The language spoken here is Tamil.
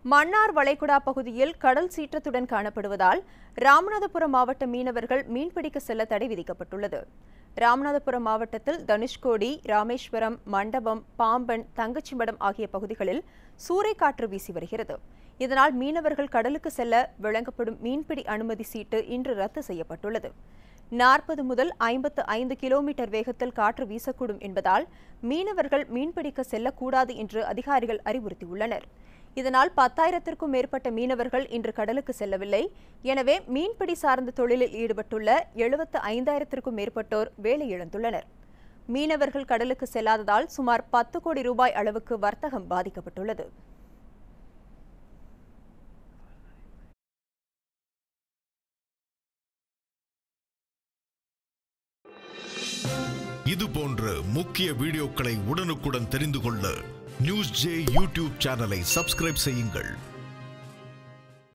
மன்னார் வளைகுடா பகுதியில் கடல் சீற்றத்துடன் காணப்படுவதால் ராமநாதபுரம் மாவட்ட மீனவர்கள் மீன்பிடிக்க செல்ல தடை விதிக்கப்பட்டுள்ளது ராமநாதபுரம் மாவட்டத்தில் தனுஷ்கோடி ராமேஸ்வரம் மண்டபம் பாம்பன் தங்கச்சிமடம் ஆகிய பகுதிகளில் சூறைக்காற்று வீசி வருகிறது இதனால் மீனவர்கள் கடலுக்கு செல்ல வழங்கப்படும் மீன்பிடி அனுமதி சீட்டு இன்று ரத்து செய்யப்பட்டுள்ளது நாற்பது முதல் ஐம்பத்து ஐந்து கிலோமீட்டர் வேகத்தில் காற்று வீசக்கூடும் என்பதால் மீனவர்கள் மீன்பிடிக்க செல்லக்கூடாது என்று அதிகாரிகள் அறிவுறுத்தியுள்ளனர் இதனால் பத்தாயிரத்திற்கும் மேற்பட்ட மீனவர்கள் இன்று கடலுக்கு செல்லவில்லை எனவே மீன்பிடி சார்ந்த தொழிலில் ஈடுபட்டுள்ள எழுபத்து ஐந்தாயிரத்திற்கும் மேற்பட்டோர் வேலை இழந்துள்ளனர் மீனவர்கள் கடலுக்கு செல்லாததால் சுமார் பத்து கோடி ரூபாய் அளவுக்கு வர்த்தகம் பாதிக்கப்பட்டுள்ளது இது போன்ற முக்கிய வீடியோக்களை உடனுக்குடன் தெரிந்து கொள்ள நியூஸ் ஜே யூடியூப் சேனலை சப்ஸ்கிரைப் செய்யுங்கள்